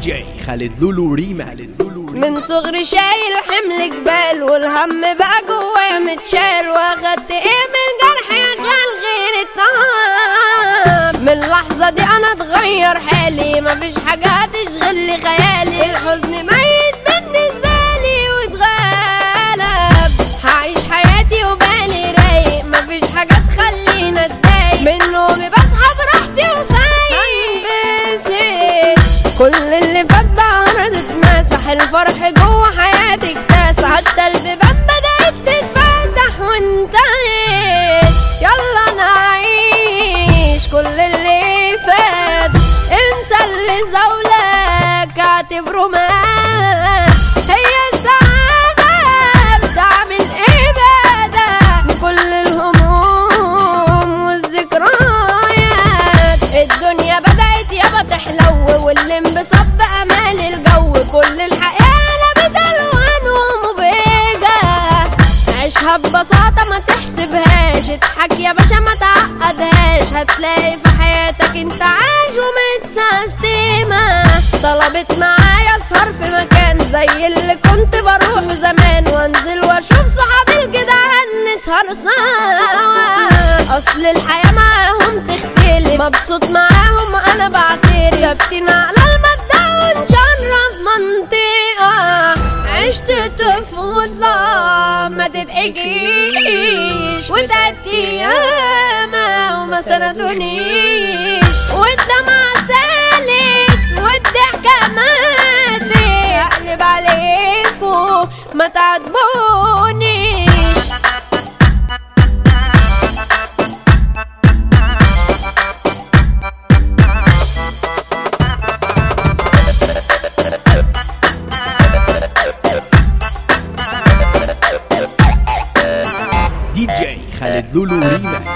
جي خالد لولو ريما خالد لولو ريما من صغري شايل حمل جبال والهم بقى جوايا متشال واخدت ايه من جرح غال غير الطعام من اللحظة دي انا اتغير حالي مفيش حاجة هتشغل لي خيالي الحزن ميت بالنسبة لي واتغلب هعيش حياتي وبالي رايق مفيش حاجة تخليني اتضايق من نومي بصحى براحتي وفايق هنبسط كل اللي فات بقى عرض اتمسح الفرح جوه حياتي اكتسح حتى البيبان بدأت تتفتح وانتهت يلا نعيش كل اللي فات انسى اللي زولك اعتبره مات هي السعادة بتعمل إبادة لكل الهموم والذكريات الدنيا بدأت يابا تحلو والانبساط بقى مال الجو كل الحياة قلبت ألوان ومبهجة عيشها ببساطة ما تحسبهاش اضحك يا باشا ما تعقدهاش هتلاقي في حياتك انت عايش ومتسستمة طلبت معايا اسهر في مكان زي اللي كنت بروحه زمان وانزل واشوف صحابي الجدعان نسهر سوا اصل الحياة معاهم تختلف مبسوط معاهم انا بعترف ثابتين على المبدأ ونشرف منطقة عشت طفولة ما تتحكيش وتعبت ياما وما سندونيش والدمع سالت والضحكة ماتت اقلب عليكم ما تعاتبونيش دي جي خالد لولو ريما